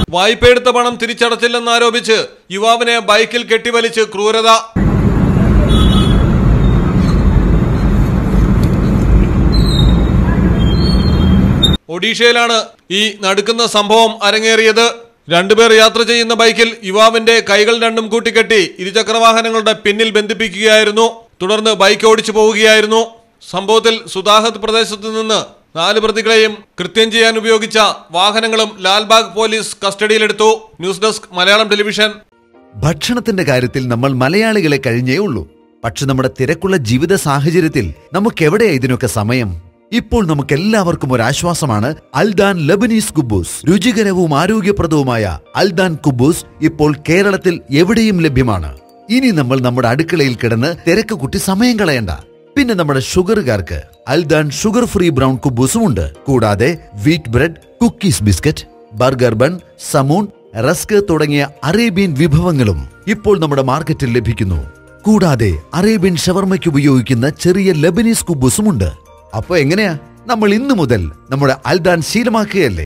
വായ്പയെടുത്ത പണം തിരിച്ചടച്ചില്ലെന്നാരോപിച്ച് യുവാവിനെ ബൈക്കിൽ കെട്ടിവലിച്ച് ക്രൂരത ഒഡീഷയിലാണ് ഈ നടുക്കുന്ന സംഭവം അരങ്ങേറിയത് രണ്ടുപേർ യാത്ര ചെയ്യുന്ന ബൈക്കിൽ യുവാവിന്റെ കൈകൾ രണ്ടും കൂട്ടിക്കെട്ടി ഇരുചക്രവാഹനങ്ങളുടെ പിന്നിൽ ബന്ധിപ്പിക്കുകയായിരുന്നു തുടർന്ന് ബൈക്ക് ഓടിച്ചു പോവുകയായിരുന്നു സംഭവത്തിൽ സുദാഹത്ത് പ്രദേശത്ത് നിന്ന് നാല് പ്രതികളെയും കൃത്യം ചെയ്യാൻ ഉപയോഗിച്ച വാഹനങ്ങളും ലാൽബാഗ് പോലീസ് കസ്റ്റഡിയിലെടുത്തു ന്യൂസ് ഡെസ്ക് മലയാളം ടെലിവിഷൻ ഭക്ഷണത്തിന്റെ കാര്യത്തിൽ നമ്മൾ മലയാളികളെ കഴിഞ്ഞേ ഉള്ളൂ പക്ഷെ നമ്മുടെ തിരക്കുള്ള ജീവിത സാഹചര്യത്തിൽ നമുക്കെവിടെയാ ഇതിനൊക്കെ സമയം ഇപ്പോൾ നമുക്ക് എല്ലാവർക്കും ഒരു ആശ്വാസമാണ് അൽദാൻ ലബനീസ് കുബൂസ് രുചികരവും ആരോഗ്യപ്രദവുമായ അൽദാൻ കുബൂസ് ഇപ്പോൾ കേരളത്തിൽ എവിടെയും ലഭ്യമാണ് ഇനി നമ്മൾ നമ്മുടെ അടുക്കളയിൽ കിടന്ന് തിരക്ക് കുട്ടി സമയം കളയണ്ട പിന്നെ നമ്മുടെ ഷുഗറുകാർക്ക് അൽദാൻ ഷുഗർ ഫ്രീ ബ്രൗൺ കുബൂസും ഉണ്ട് കൂടാതെ wheat bread cookies biscuit burger bun സമൂൺ റസ്ക് തുടങ്ങിയ അറേബ്യൻ വിഭവങ്ങളും ഇപ്പോൾ നമ്മുടെ മാർക്കറ്റിൽ ലഭിക്കുന്നു കൂടാതെ അറേബ്യൻ ഷവർമയ്ക്ക് ഉപയോഗിക്കുന്ന ചെറിയ ലബനീസ് കുബൂസും ഉണ്ട് അപ്പൊ എങ്ങനെയാ നമ്മൾ ഇന്നു മുതൽ നമ്മുടെ അൽദാൻ ശീലമാക്കുകയല്ലേ